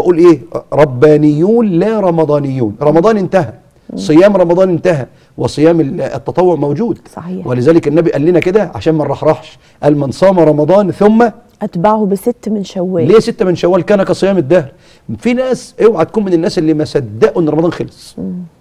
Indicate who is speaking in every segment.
Speaker 1: اقول ايه ربانيون لا رمضانيون رمضان انتهى صيام رمضان انتهى وصيام ال- التطوع موجود
Speaker 2: صحيح.
Speaker 1: ولذلك النبي قال لنا كده عشان ما نرحرحش قال من صام رمضان ثم
Speaker 2: اتبعه بست من شوال
Speaker 1: ليه ستة من شوال كان كصيام الدهر في ناس اوعى تكون من الناس اللي ما صدقوا ان رمضان خلص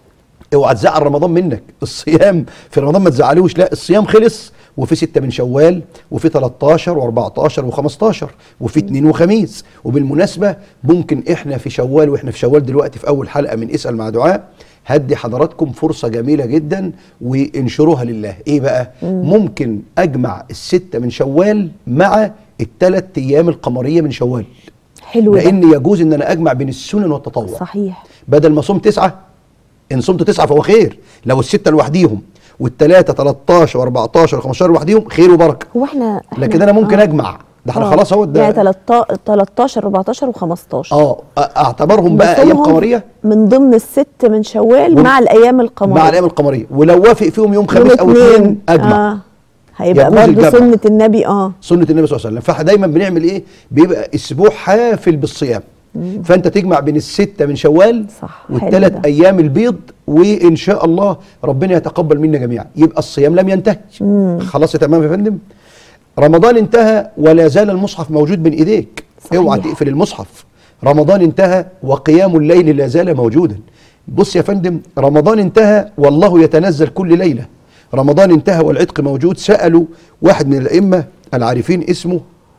Speaker 1: اوعى تزعل رمضان منك الصيام في رمضان ما تزعلوش لا الصيام خلص وفي ستة من شوال وفي 13 و14 و15 وفي اثنين وخميس وبالمناسبة ممكن احنا في شوال واحنا في شوال دلوقتي في اول حلقة من اسأل مع دعاء هدي حضراتكم فرصة جميلة جدا وانشروها لله ايه بقى ممكن اجمع الستة من شوال مع الثلاث ايام القمرية من شوال
Speaker 2: حلو ده
Speaker 1: لان يجوز ان انا اجمع بين السنن والتطوع
Speaker 2: صحيح
Speaker 1: بدل ما صوم تسعة ان صمت تسعة فهو خير لو الستة لوحديهم والثلاثة 13 و14 و15 لوحديهم خير وبركة
Speaker 2: هو احنا, إحنا
Speaker 1: لكن انا ممكن
Speaker 2: آه.
Speaker 1: اجمع ده احنا
Speaker 2: آه.
Speaker 1: خلاص اهو ده
Speaker 2: يعني 13 13 14 و15
Speaker 1: اه أ- اعتبرهم بقى ايام قمرية
Speaker 2: من ضمن الست من شوال
Speaker 1: وم-
Speaker 2: مع الايام القمريه
Speaker 1: مع الايام القمرية ولو وافق فيهم يوم
Speaker 2: يوم
Speaker 1: خميس او اثنين اجمع
Speaker 2: اه هيبقى
Speaker 1: يجوز
Speaker 2: برضه
Speaker 1: الجمع.
Speaker 2: سنه النبي اه
Speaker 1: سنة النبي صلى الله عليه وسلم فدايما بنعمل ايه بيبقى اسبوع حافل بالصيام فانت تجمع بين الستة من شوال
Speaker 2: صح، حلو
Speaker 1: والثلاث
Speaker 2: ده.
Speaker 1: ايام البيض وان شاء الله ربنا يتقبل منا جميعا يبقى الصيام لم ينتهي خلاص تمام يا فندم رمضان انتهى ولا زال المصحف موجود بين ايديك
Speaker 2: صحيح.
Speaker 1: اوعى تقفل المصحف رمضان انتهى وقيام الليل لا زال موجودا بص يا فندم رمضان انتهى والله يتنزل كل ليله رمضان انتهى والعتق موجود سالوا واحد من الائمه العارفين اسمه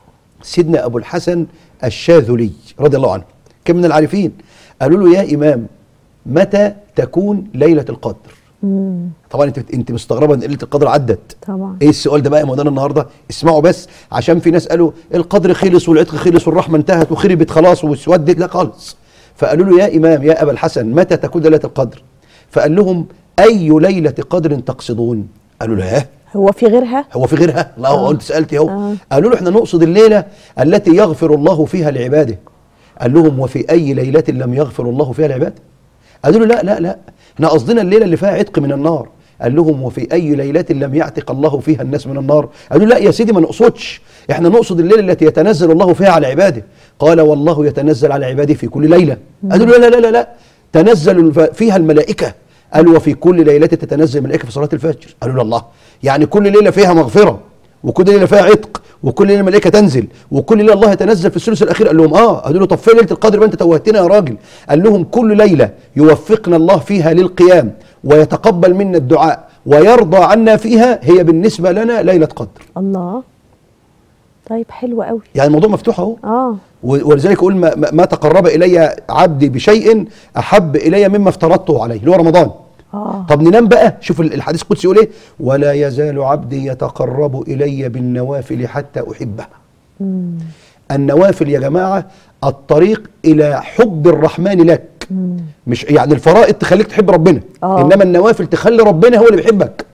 Speaker 1: سيدنا ابو الحسن الشاذلي رضي الله عنه كان من العارفين قالوا له يا امام متى تكون ليله القدر
Speaker 2: مم.
Speaker 1: طبعا انت انت مستغربه ان ليله القدر عدت
Speaker 2: طبعا
Speaker 1: ايه السؤال ده بقى يا مولانا النهارده اسمعوا بس عشان في ناس قالوا القدر خلص والعتق خلص والرحمه انتهت وخربت خلاص واسودت لا خالص فقالوا له يا امام يا ابا الحسن متى تكون ليله القدر فقال لهم اي ليله قدر تقصدون قالوا له ها
Speaker 2: هو في غيرها
Speaker 1: هو في غيرها لا
Speaker 2: آه.
Speaker 1: هو انت سالتي اهو
Speaker 2: آه.
Speaker 1: قالوا له احنا نقصد الليله التي يغفر الله فيها لعباده قال لهم وفي اي ليله لم يغفر الله فيها لعباده قالوا له لا لا لا احنا قصدنا الليله اللي فيها عتق من النار قال لهم وفي اي ليله لم يعتق الله فيها الناس من النار قالوا لا يا سيدي ما نقصدش احنا نقصد الليله التي يتنزل الله فيها على عباده قال والله يتنزل على عباده في كل ليله قالوا له لا لا لا لا تنزل الف- فيها الملائكه قال وفي كل ليله تتنزل الملائكه في صلاه الفجر قالوا له الله يعني كل ليله فيها مغفره وكل ليله فيها عتق وكل ليله الملائكه تنزل وكل ليله الله يتنزل في الثلث الاخير قال لهم اه قالوا له طب فين ليله القدر ما انت توهتنا يا راجل قال لهم كل ليله يوفقنا الله فيها للقيام ويتقبل منا الدعاء ويرضى عنا فيها هي بالنسبه لنا ليله قدر
Speaker 2: الله طيب حلو قوي
Speaker 1: يعني الموضوع مفتوح اهو
Speaker 2: اه
Speaker 1: و- ولذلك اقول ما, ما- ما تقرب الي عبدي بشيء احب الي مما افترضته عليه اللي هو رمضان
Speaker 2: اه
Speaker 1: طب ننام بقى شوف ال- الحديث القدسي يقول ايه ولا يزال عبدي يتقرب الي بالنوافل حتى احبه
Speaker 2: مم.
Speaker 1: النوافل يا جماعه الطريق الى حب الرحمن لك
Speaker 2: مم.
Speaker 1: مش يعني الفرائض تخليك تحب ربنا
Speaker 2: آه.
Speaker 1: انما النوافل تخلي ربنا هو اللي بيحبك